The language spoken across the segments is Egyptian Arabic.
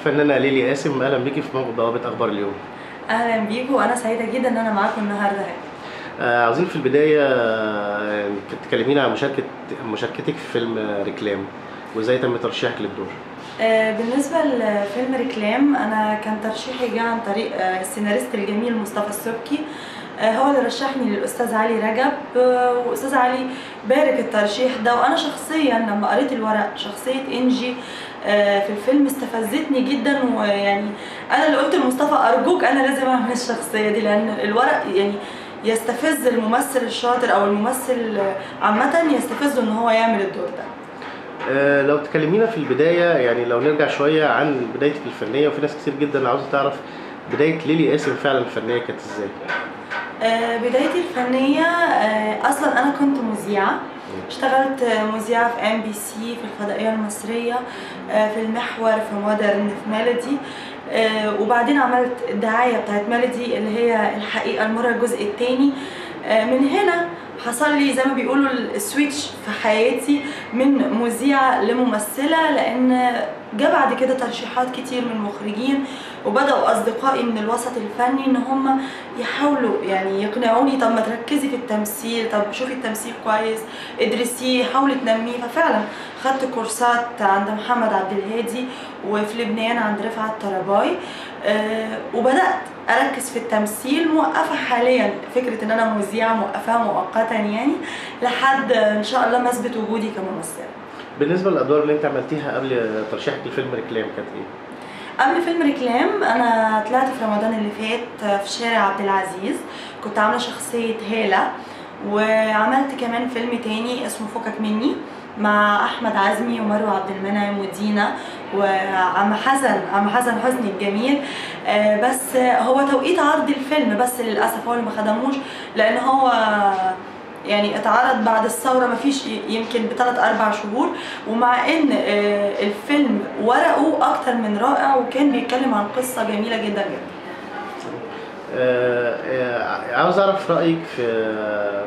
الفنانة ليلي قاسم أهلا بيكي في موقع بوابة أخبار اليوم اهلا بيكم وانا سعيده جدا ان انا معاكم النهارده اهي آه، عاوزين في البداية آه، تكلمينا عن مشاركة مشاركتك في فيلم آه، ريكلام وإزاي تم ترشيحك للدور آه، بالنسبه لفيلم ريكلام انا كان ترشيحي جه عن طريق آه، السيناريست الجميل مصطفى السبكي آه، هو اللي رشحني للاستاذ علي رجب آه، واستاذ علي بارك الترشيح ده وانا شخصيا لما قريت الورق شخصيه انجي آه، في الفيلم استفزتني جدا ويعني انا اللي قلت لمصطفى ارجوك انا لازم اعمل الشخصيه دي لان الورق يعني يستفز الممثل الشاطر او الممثل آه، عامه يستفزه ان هو يعمل الدور ده آه، لو تكلمينا في البداية يعني لو نرجع شوية عن بدايتك الفنية وفي ناس كتير جدا عاوزة تعرف بداية ليلي قاسم فعلا الفنية كانت إزاي؟ آه، بدايتي الفنية آه، أصلا أنا كنت مذيعة اشتغلت آه، مذيعة في ام بي سي في الفضائية المصرية آه، في المحور في مودرن في ميلودي آه، وبعدين عملت الدعاية بتاعت ميلودي اللي هي الحقيقة المرة الجزء الثاني من هنا حصل لي زي ما بيقولوا السويتش في حياتي من مذيعة لممثلة لأن جاء بعد كده ترشيحات كتير من مخرجين وبدأوا أصدقائي من الوسط الفني إن هم يحاولوا يعني يقنعوني طب ما تركزي في التمثيل طب شوفي التمثيل كويس ادرسيه حاولي تنميه ففعلا خدت كورسات عند محمد عبد الهادي وفي لبنان عند رفعت طرباي أه وبدأت أركز في التمثيل موقفة حاليا فكرة إن أنا مذيعة موقفاها مؤقتا يعني لحد إن شاء الله ما أثبت وجودي كممثلة بالنسبة للأدوار اللي أنت عملتيها قبل ترشيحك لفيلم ريكلام كانت إيه؟ قبل فيلم ريكلام انا طلعت في رمضان اللي فات في شارع عبد العزيز كنت عامله شخصيه هاله وعملت كمان فيلم تاني اسمه فكك مني مع احمد عزمي ومروه عبد المنعم ودينا وعم حسن عم حسن حسني الجميل آه، بس هو توقيت عرض الفيلم بس للاسف هو اللي ما خدموش لان هو يعني اتعرض بعد الثوره ما فيش يمكن بثلاث اربع شهور ومع ان آه، الفيلم ورقه اكتر من رائع وكان بيتكلم عن قصه جميله جدا جدا آه، آه، عاوز أعرف رأيك في آه،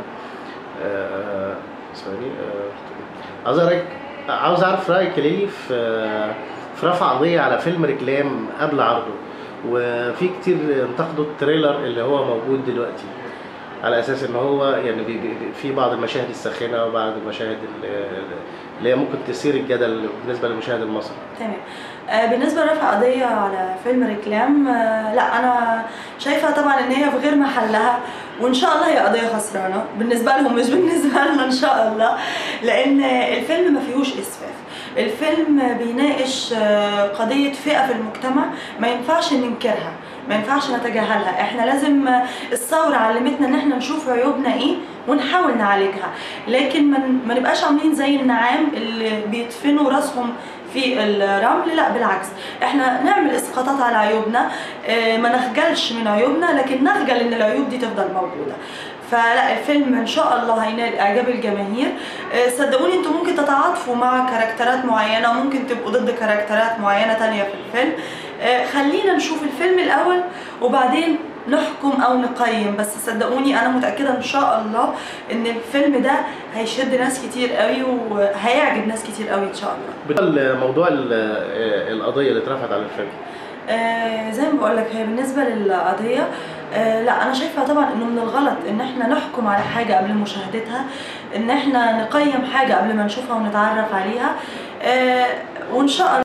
آه، ثواني آه، عاوز أعرف عاوز أعرف رأيك يا ليلي في آه، في رفع قضية على فيلم ريكلام قبل عرضه وفي كتير انتقدوا التريلر اللي هو موجود دلوقتي على اساس ان هو يعني بي بي في بعض المشاهد الساخنه وبعض المشاهد ال- اللي هي ممكن تثير الجدل بالنسبه للمشاهد المصري تمام آه، بالنسبه لرفع قضيه على فيلم ريكلام آه، لا انا شايفه طبعا ان هي في غير محلها وان شاء الله هي قضيه خسرانه بالنسبه لهم مش بالنسبه لنا ان شاء الله لان الفيلم ما فيهوش اسفاف الفيلم بيناقش آه، قضيه فئه في المجتمع ما ينفعش ننكرها ما ينفعش نتجاهلها احنا لازم آه، الثوره علمتنا ان احنا نشوف عيوبنا ايه ونحاول نعالجها لكن ما ن- ما نبقاش عاملين زي النعام اللي بيدفنوا راسهم في الرمل لا بالعكس احنا نعمل اسقاطات على عيوبنا اه، ما نخجلش من عيوبنا لكن نخجل ان العيوب دي تفضل موجوده فلا الفيلم ان شاء الله هينال اعجاب الجماهير اه، صدقوني انتوا ممكن تتعاطفوا مع كاركترات معينه ممكن تبقوا ضد كاركترات معينه تانية في الفيلم اه، خلينا نشوف الفيلم الاول وبعدين نحكم او نقيم بس صدقوني انا متاكده ان شاء الله ان الفيلم ده هيشد ناس كتير قوي وهيعجب ناس كتير قوي ان شاء الله بالنسبة لموضوع ال- آه، القضيه اللي اترفعت على الفيلم آه زي ما بقول لك هي بالنسبه للقضيه آه لا انا شايفه طبعا انه من الغلط ان احنا نحكم على حاجه قبل مشاهدتها ان احنا نقيم حاجه قبل ما نشوفها ونتعرف عليها آه وان شاء الله